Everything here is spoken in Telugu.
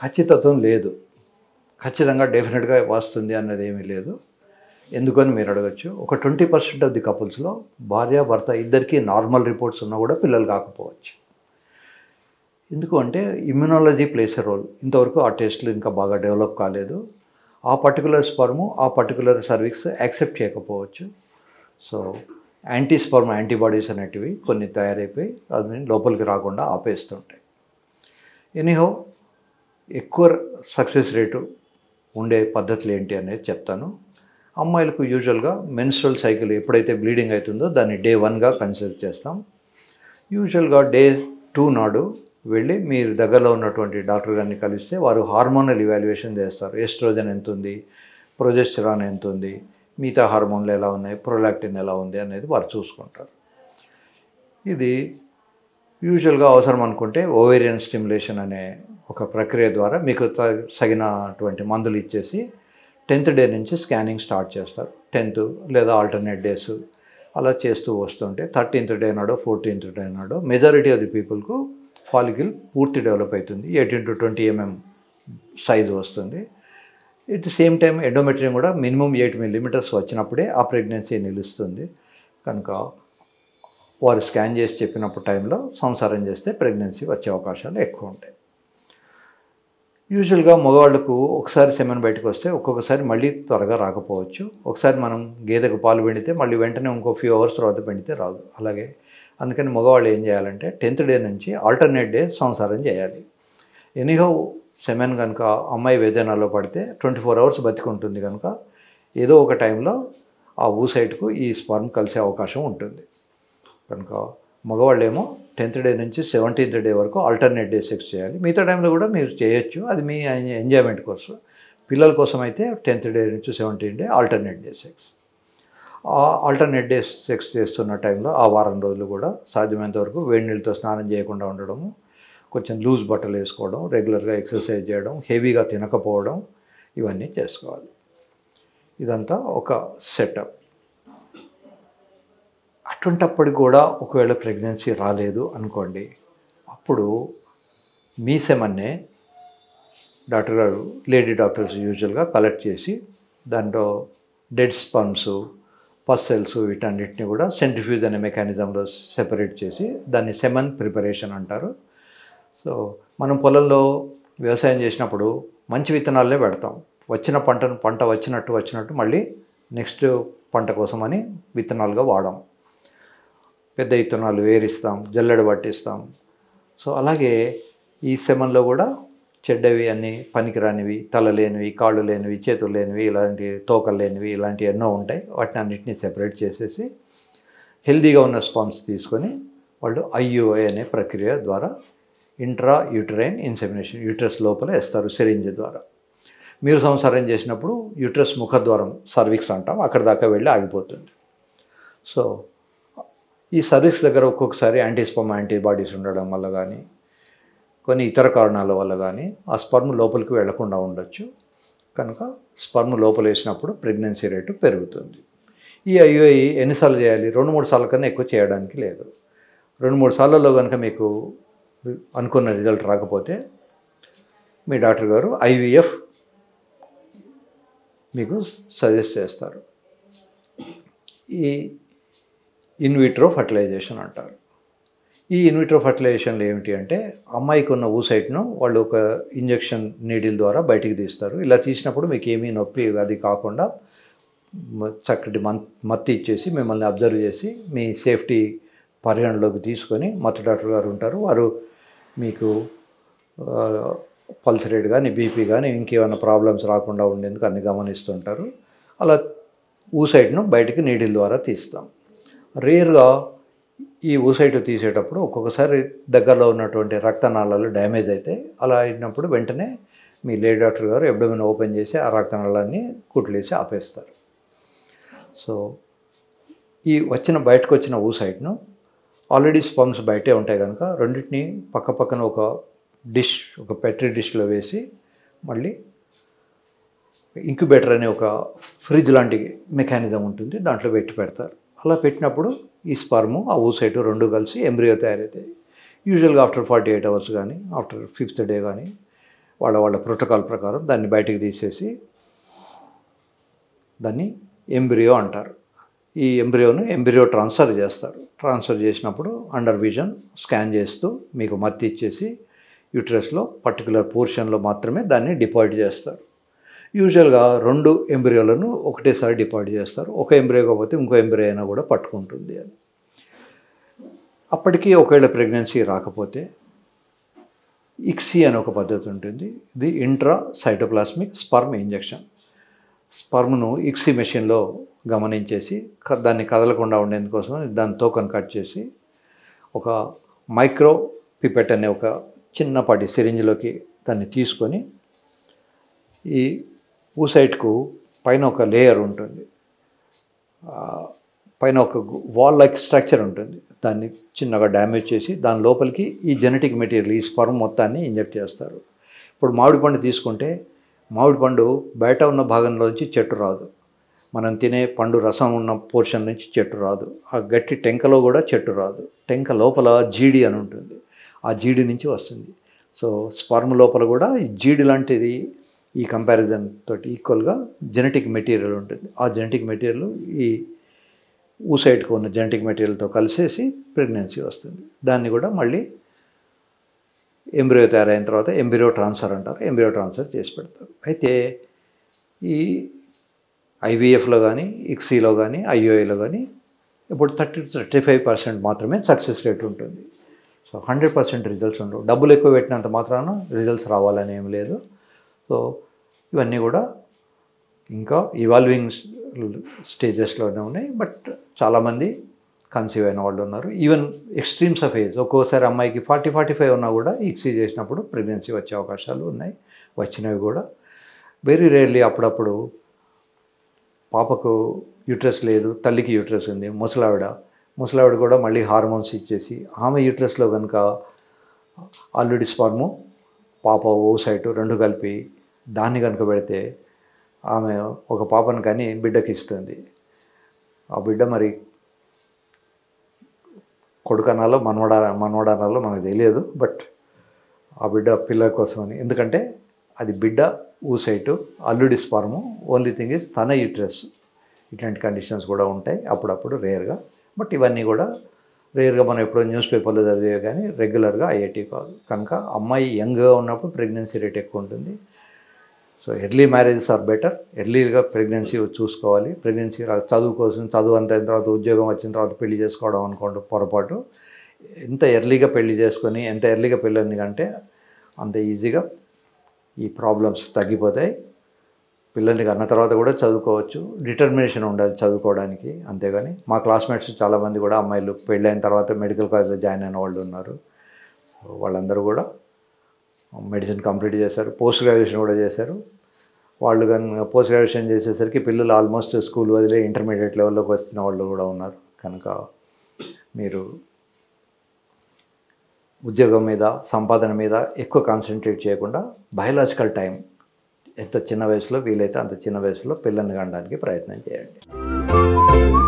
ఖచ్చితత్వం లేదు ఖచ్చితంగా డెఫినెట్గా వస్తుంది అన్నది ఏమీ లేదు ఎందుకని మీరు అడగచ్చు ఒక ట్వంటీ పర్సెంట్ ఆఫ్ ది కపుల్స్లో భార్య భర్త ఇద్దరికీ నార్మల్ రిపోర్ట్స్ ఉన్నా కూడా పిల్లలు కాకపోవచ్చు ఎందుకు అంటే ఇమ్యునాలజీ ప్లేస్ ఎ రోల్ ఇంతవరకు ఆ టెస్ట్లు ఇంకా బాగా డెవలప్ కాలేదు ఆ పర్టికులర్ స్పర్ము ఆ పర్టికులర్ సర్వీక్స్ యాక్సెప్ట్ చేయకపోవచ్చు సో యాంటీ స్పర్మ్ యాంటీబాడీస్ అనేటివి కొన్ని తయారైపోయి అది లోపలికి రాకుండా ఆపేస్తుంటాయి ఎనీహో ఎక్కువ సక్సెస్ రేటు ఉండే పద్ధతులు ఏంటి అనేది చెప్తాను అమ్మాయిలకు యూజువల్గా మెన్స్ట్రల్ సైకిల్ ఎప్పుడైతే బ్లీడింగ్ అవుతుందో దాన్ని డే వన్గా కన్సిడర్ చేస్తాం యూజువల్గా డే టూ నాడు వెళ్ళి మీరు దగ్గరలో ఉన్నటువంటి డాక్టర్ గారిని కలిస్తే వారు హార్మోనల్ ఇవాల్యుయేషన్ చేస్తారు ఎస్ట్రోజన్ ఎంత ఉంది ప్రొజెస్టరాన్ ఎంత ఉంది మిగతా హార్మోన్లు ఎలా ఉన్నాయి ప్రొలాక్టిన్ ఎలా ఉంది అనేది వారు చూసుకుంటారు ఇది యూజువల్గా అవసరం అనుకుంటే ఓవేరియన్ స్టిమ్యులేషన్ అనే ఒక ప్రక్రియ ద్వారా మీకు త- తగినటువంటి మందులు ఇచ్చేసి టెన్త్ డే నుంచి స్కానింగ్ స్టార్ట్ చేస్తారు టెన్త్ లేదా ఆల్టర్నేట్ డేస్ అలా చేస్తూ వస్తుంటే థర్టీన్త్ డే నాడో ఫోర్టీన్త్ డే నాడో మెజారిటీ ఆఫ్ ది పీపుల్కు ఫాలికిల్ పూర్తి డెవలప్ అవుతుంది eighteen to twenty MM size వస్తుంది at the same time endometrium కూడా మినిమం ఎయిట్ మిల్లీమీటర్స్ వచ్చినప్పుడే ఆ ప్రెగ్నెన్సీ నిలుస్తుంది కనుక వారు స్కాన్ చేసి చెప్పినప్పుడు టైంలో సంసారం చేస్తే ప్రెగ్నెన్సీ వచ్చే అవకాశాలు ఎక్కువ ఉంటాయి యూజువల్గా మగవాళ్ళకు ఒకసారి సెమెన్ బయటకు వస్తే ఒక్కొక్కసారి మళ్ళీ త్వరగా రాకపోవచ్చు ఒకసారి మనం గేదెకు పాలు పిండితే మళ్ళీ వెంటనే ఇంకో ఫ్యూ అవర్స్ తర్వాత పిండితే రాదు అలాగే అందుకని మగవాళ్ళు ఏం చేయాలంటే టెన్త్ డే నుంచి ఆల్టర్నేట్ డే సంసారం చేయాలి ఎనీహౌ సెమెన్ కనుక అమ్మాయి వేదనలో పడితే ట్వంటీ ఫోర్ అవర్స్ బతికుంటుంది కనుక ఏదో ఒక టైంలో ఆ ఊసైట్కు ఈ స్పర్మ్ కలిసే అవకాశం ఉంటుంది కనుక మగవాళ్ళేమో టెన్త్ డే నుంచి సెవెంటీన్త్ డే వరకు ఆల్టర్నేట్ డే సెక్స్ చేయాలి మిగతా టైంలో కూడా మీరు చేయొచ్చు అది మీ ఎంజాయ్మెంట్ కోసం పిల్లల కోసం అయితే టెన్త్ డే నుంచి seventeen day alternate day sex ఆ ఆల్టర్నేట్ డే సెక్స్ చేస్తున్న టైంలో ఆ వారం రోజులు కూడా సాధ్యమైనంత వరకు వేడి నీళ్ళతో స్నానం చేయకుండా ఉండడము కొంచెం లూజ్ బట్టలు వేసుకోవడం రెగ్యులర్గా ఎక్సర్సైజ్ చేయడం హెవీగా తినకపోవడం ఇవన్నీ చేసుకోవాలి ఇదంతా ఒక సెటప్ అటువంటప్పటికి కూడా ఒకవేళ ప్రెగ్నెన్సీ రాలేదు అనుకోండి అప్పుడు మీ సెమన్నే డాక్టర్ గారు లేడీ డాక్టర్స్ యూజువల్గా కలెక్ట్ చేసి దాంట్లో డెడ్ స్పర్మ్స్ పస్ సెల్స్ వీటన్నిటిని కూడా సెంట్రిఫ్యూజ్ అనే మెకానిజంలో సెపరేట్ చేసి దాన్ని సెమన్ ప్రిపరేషన్ అంటారు సో మనం పొలంలో వ్యవసాయం చేసినప్పుడు మంచి విత్తనాలనే పెడతాం వచ్చిన పంటను పంట వచ్చినట్టు వచ్చినట్టు మళ్ళీ నెక్స్ట్ పంట కోసమని విత్తనాలుగా వాడాం పెద్ద విత్తనాలు వేరిస్తాం జల్లెడ పట్టిస్తాం సో అలాగే ఈ సెమన్లో కూడా చెడ్డవి అన్నీ పనికిరానివి తల లేనివి కాళ్ళు లేనివి చేతులు లేనివి ఇలాంటి తోకలు లేనివి ఇలాంటివి ఎన్నో ఉంటాయి వాటిని అన్నింటినీ సెపరేట్ చేసేసి హెల్దీగా ఉన్న స్పామ్స్ తీసుకొని వాళ్ళు ఐయుఐ అనే ప్రక్రియ ద్వారా ఇంట్రా యూటరైన్ ఇన్సెమినేషన్ యూట్రస్ లోపల వేస్తారు సిరింజ్ ద్వారా మీరు సంసారం చేసినప్పుడు యూట్రస్ ముఖద్వారం సర్విక్స్ అంటాం అక్కడ దాకా వెళ్ళి ఆగిపోతుంది సో ఈ సర్వీస్ దగ్గర ఒక్కొక్కసారి యాంటీస్పమ్ యాంటీబాడీస్ ఉండడం వల్ల కానీ కొన్ని ఇతర కారణాల వల్ల కానీ ఆ స్పర్మ్ లోపలికి వెళ్లకుండా ఉండొచ్చు కనుక స్పర్మ్ లోపల వేసినప్పుడు ప్రెగ్నెన్సీ రేటు పెరుగుతుంది ఈ ఐయుఐ ఎన్నిసార్లు చేయాలి రెండు మూడు సార్ల కన్నా ఎక్కువ చేయడానికి లేదు రెండు మూడు సార్లలో కనుక మీకు అనుకున్న రిజల్ట్ రాకపోతే మీ డాక్టర్ గారు ఐవీఎఫ్ మీకు సజెస్ట్ చేస్తారు ఈ ఇన్విట్రో ఫర్టిలైజేషన్ అంటారు ఈ ఇన్విట్రో ఫర్టిలైజేషన్లు ఏమిటి అంటే అమ్మాయికి ఉన్న ఊసైట్ను వాళ్ళు ఒక ఇంజెక్షన్ నీడిల్ ద్వారా బయటికి తీస్తారు ఇలా తీసినప్పుడు మీకు ఏమీ నొప్పి అది కాకుండా మ- చక్కటి మన్ మత్తి ఇచ్చేసి మిమ్మల్ని అబ్జర్వ్ చేసి మీ సేఫ్టీ పరిగణలోకి తీసుకొని మత్తు డాక్టర్ గారు ఉంటారు వారు మీకు పల్స్ రేట్ కానీ బీపీ కానీ ఇంకేమైనా ప్రాబ్లమ్స్ రాకుండా ఉండేందుకు అన్ని గమనిస్తుంటారు అలా ఊసైట్ను బయటికి నీడిల్ ద్వారా తీస్తాం రేర్గా ఈ ఊసైట్ తీసేటప్పుడు ఒక్కొక్కసారి దగ్గరలో ఉన్నటువంటి రక్తనాళాలు డ్యామేజ్ అయితే అలా అయినప్పుడు వెంటనే మీ లేడీ డాక్టర్ గారు ఎబ్డమిన్ ఓపెన్ చేసి ఆ రక్తనాళాన్ని కుట్లేసి ఆపేస్తారు సో ఈ వచ్చిన బయటకు వచ్చిన ఊసైట్ను ఆల్రెడీ స్పమ్స్ బయటే ఉంటాయి కనుక రెండింటిని పక్క పక్కన ఒక డిష్ ఒక పెట్రీ డిష్లో వేసి మళ్ళీ ఇంక్యుబేటర్ అనే ఒక ఫ్రిడ్జ్ లాంటి మెకానిజం ఉంటుంది దాంట్లో పెట్టి పెడతారు అలా పెట్టినప్పుడు ఈ స్పర్ము ఆ ఊసైటు రెండు కలిసి ఎంబ్రియో తయారవుతాయి యూజువల్గా ఆఫ్టర్ ఫార్టీ ఎయిట్ అవర్స్ కానీ ఆఫ్టర్ ఫిఫ్త్ డే కానీ వాళ్ళ వాళ్ళ ప్రోటోకాల్ ప్రకారం దాన్ని బయటికి తీసేసి దాన్ని ఎంబ్రియో అంటారు ఈ ఎంబ్రియోను ఎంబ్రియో ట్రాన్స్ఫర్ చేస్తారు ట్రాన్స్ఫర్ చేసినప్పుడు అండర్ విజన్ స్కాన్ చేస్తూ మీకు మత్తి ఇచ్చేసి యూట్రస్లో పర్టికులర్ పోర్షన్లో మాత్రమే దాన్ని డిపాజిట్ చేస్తారు యూజువల్గా రెండు ఎంబ్రియోలను ఒకటేసారి డిపాజిట్ చేస్తారు ఒక ఎంబ్రియో కాకపోతే ఇంకో ఎంబ్రియో అయినా కూడా పట్టుకుంటుంది అని అప్పటికీ ఒకవేళ ప్రెగ్నెన్సీ రాకపోతే ఇక్సీ అని ఒక పద్ధతి ఉంటుంది ఇది ఇంట్రా సైటోప్లాస్మిక్ స్పర్మ్ ఇంజెక్షన్ స్పర్మ్ను ఇక్సీ మెషిన్లో గమనించేసి క- దాన్ని కదలకుండా ఉండేందుకోసం దాని తోకను కట్ చేసి ఒక మైక్రో పిపెట్ అనే ఒక చిన్నపాటి సిరింజ్లోకి దాన్ని తీసుకొని ఈ ఊసైట్కు పైన ఒక లేయర్ ఉంటుంది ఆ, పైన ఒక వాల్ లైక్ స్ట్రక్చర్ ఉంటుంది దాన్ని చిన్నగా డ్యామేజ్ చేసి దాని లోపలికి ఈ జెనెటిక్ మెటీరియల్ ఈ స్పర్మ్ మొత్తాన్ని ఇంజెక్ట్ చేస్తారు ఇప్పుడు మామిడి పండు తీసుకుంటే మామిడి పండు బయట ఉన్న భాగంలోంచి చెట్టు రాదు మనం తినే పండు రసం ఉన్న పోర్షన్ నుంచి చెట్టు రాదు ఆ గట్టి టెంకలో కూడా చెట్టు రాదు టెంక లోపల జీడి అని ఉంటుంది ఆ జీడి నుంచి వస్తుంది సో స్పర్మ్ లోపల కూడా ఈ జీడి లాంటిది ఈ కంపారిజన్ తోటి ఈక్వల్గా జెనెటిక్ మెటీరియల్ ఉంటుంది ఆ జెనెటిక్ మెటీరియల్ ఈ ఊసైడ్కి ఉన్న జెనెటిక్ మెటీరియల్తో కలిసేసి ప్రెగ్నెన్సీ వస్తుంది దాన్ని కూడా మళ్ళీ ఎంబ్రియో తయారైన తర్వాత ఎంబ్రియో ట్రాన్స్ఫర్ అంటారు ఎంబ్రియో ట్రాన్స్ఫర్ చేసి పెడతారు అయితే ఈ ఐవీఎఫ్లో కానీ ఇక్సీలో కానీ ఐఓఏలో కానీ ఇప్పుడు థర్టీ థర్టీ ఫైవ్ పర్సెంట్ మాత్రమే సక్సెస్ రేట్ ఉంటుంది సో హండ్రెడ్ పర్సెంట్ రిజల్ట్స్ ఉండవు డబ్బులు ఎక్కువ పెట్టినంత మాత్రాన రిజల్ట్స్ రావాలని ఏం లేదు సో ఇవన్నీ కూడా ఇంకా ఇవాల్వింగ్ స్టేజెస్లోనే ఉన్నాయి బట్ చాలామంది కన్సీవ్ అయిన వాళ్ళు ఉన్నారు ఈవెన్ ఎక్స్ట్రీమ్స్ ఆఫ్ ఏజ్ ఒక్కోసారి అమ్మాయికి ఫార్టీ ఫార్టీ ఫైవ్ ఉన్నా కూడా ఇక్సీ చేసినప్పుడు ప్రెగ్నెన్సీ వచ్చే అవకాశాలు ఉన్నాయి వచ్చినవి కూడా వెరీ రేర్లీ అప్పుడప్పుడు పాపకు యూట్రస్ లేదు తల్లికి యూట్రస్ ఉంది ముసలావిడ ముసలావిడ కూడా మళ్ళీ హార్మోన్స్ ఇచ్చేసి ఆమె యూట్రస్లో కనుక ఆల్రెడీ స్పర్ము పాప ఓసైటు రెండు కలిపి దాన్ని కనుక పెడితే ఆమె ఒక పాపను కానీ బిడ్డకి ఇస్తుంది ఆ బిడ్డ మరి కొడుకనాలో మనవడ మనవడనాలో మనకు తెలియదు బట్ ఆ బిడ్డ పిల్లల కోసమని ఎందుకంటే అది బిడ్డ ఊసైటు అల్లుడి స్పర్ము ఓన్లీ థింగ్ ఇస్ తన యూట్రస్ ఇట్లాంటి కండిషన్స్ కూడా ఉంటాయి అప్పుడప్పుడు రేర్గా బట్ ఇవన్నీ కూడా రేర్గా మనం ఎప్పుడో న్యూస్ పేపర్లో చదివే కానీ రెగ్యులర్గా ఐఐటి కాదు కనుక అమ్మాయి యంగ్గా ఉన్నప్పుడు ప్రెగ్నెన్సీ రేట్ ఎక్కువ ఉంటుంది so early marriages are better ఎర్లీగా ప్రెగ్నెన్సీ చూసుకోవాలి ప్రెగ్నెన్సీ రా- చదువు కోసం చదువు అంత అయిన తర్వాత ఉద్యోగం వచ్చిన తర్వాత పెళ్లి చేసుకోవడం అనుకోండి పొరపాటు ఎంత ఎర్లీగా పెళ్లి చేసుకొని ఎంత ఎర్లీగా పెళ్ళింది కంటే అంత ఈజీగా ఈ ప్రాబ్లమ్స్ తగ్గిపోతాయి పిల్లల్ని అన్న తర్వాత కూడా చదువుకోవచ్చు డిటర్మినేషన్ ఉండాలి చదువుకోవడానికి అంతేగాని మా క్లాస్మేట్స్ చాలామంది కూడా అమ్మాయిలు పెళ్ళైన తర్వాత మెడికల్ కాలేజ్లో జాయిన్ అయిన వాళ్ళు ఉన్నారు సో వాళ్ళందరూ కూడా మెడిసిన్ కంప్లీట్ చేశారు పోస్ట్ గ్రాడ్యుయేషన్ కూడా చేశారు వాళ్ళు కనుక పోస్ట్ గ్రాడ్యుయేషన్ చేసేసరికి పిల్లలు ఆల్మోస్ట్ స్కూల్ వదిలే ఇంటర్మీడియట్ లెవెల్లోకి వస్తున్న వాళ్ళు కూడా ఉన్నారు కనుక మీరు ఉద్యోగం మీద సంపాదన మీద ఎక్కువ కాన్సన్ట్రేట్ చేయకుండా బయలాజికల్ టైం ఎంత చిన్న వయసులో వీలైతే అంత చిన్న వయసులో పిల్లల్ని కనడానికి ప్రయత్నం చేయండి